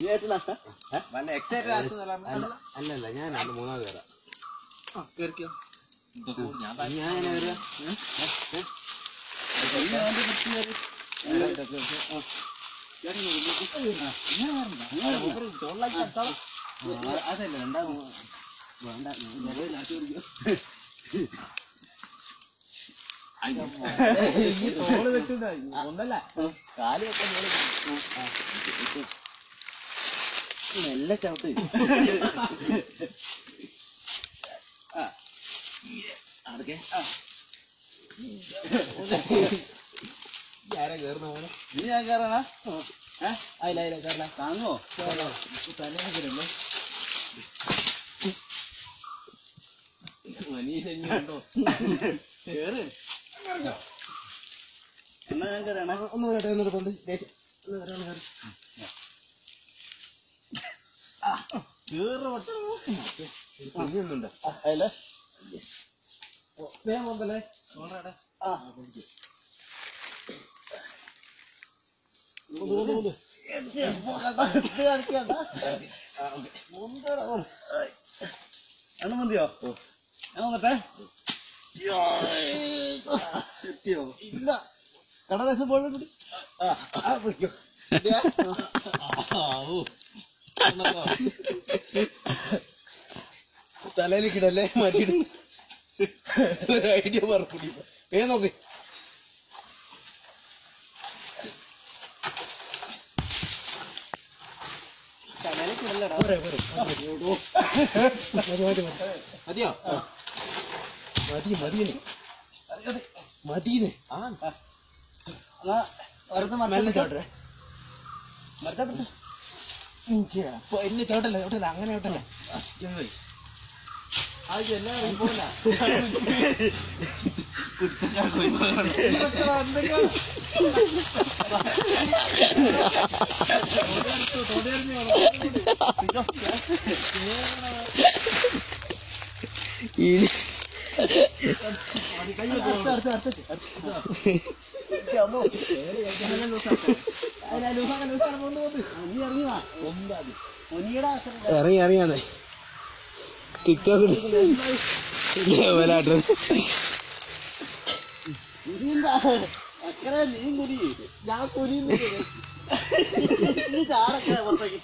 നീ ഏട്ടനാ നല്ല എക്സൈറ്റഡ് അല്ലല്ല ഞാൻ അന്ന് മൂന്നാമത് വരാം കേറിക്കോ ഞാൻ ഞാൻ എങ്ങനെ വരാം അതല്ല രണ്ടാമത് വേണ്ട ഈ തോള് വെട്ടുന്ന ഒന്നല്ല കാല് വെക്കാൻ മെല്ലെ ചവിട്ട് അടക്കെ ആരാ കേറുന്ന പോലെ നീ ഞാൻ കയറണ അതില അതില കേറല താങ്ങോ തന്നെ മനീഷ് ഉണ്ടോ കേറ് എന്നാ ഞാൻ കയറണ ഒന്ന് വരട്ടെ എന്നൊരു കൊണ്ട് കുഞ്ഞൊന്നുണ്ടോ അതില വേഗം വന്നല്ലേ ആ എണ്ണം മതിയോ ഞാൻ വന്നട്ടെ എത്തിയോ ഇല്ല കടദേശം പോലെ കൂടി ആ പിടിക്കോ തലയിൽ കിടല്ലേ മാറ്റിയിട്ട് ഒരു ഐഡിയ പറക്കൂടി ഏ നോക്ക് തലയിൽ കിടല്ലടാ മതിയോ മതി മതിയെ മതിയെ എന്നാ വെറുതെ മെല്ലെ മറന്നു ചോട്ടെ മറത്തപ്പെട്ടു അപ്പൊ എന്നെ ചോട്ടല്ല ചോട്ടല്ല അങ്ങനെ ചോട്ടല്ല ഇറങ്ങി ഇറങ്ങിയാന്നേ ടിക്ടോക്ക് ലെവലായിട്ട് അക്കരെ നീ കുരി ഞാൻ കുനിയുന്നു നീ ചാടക്കേ പുറത്തേക്ക്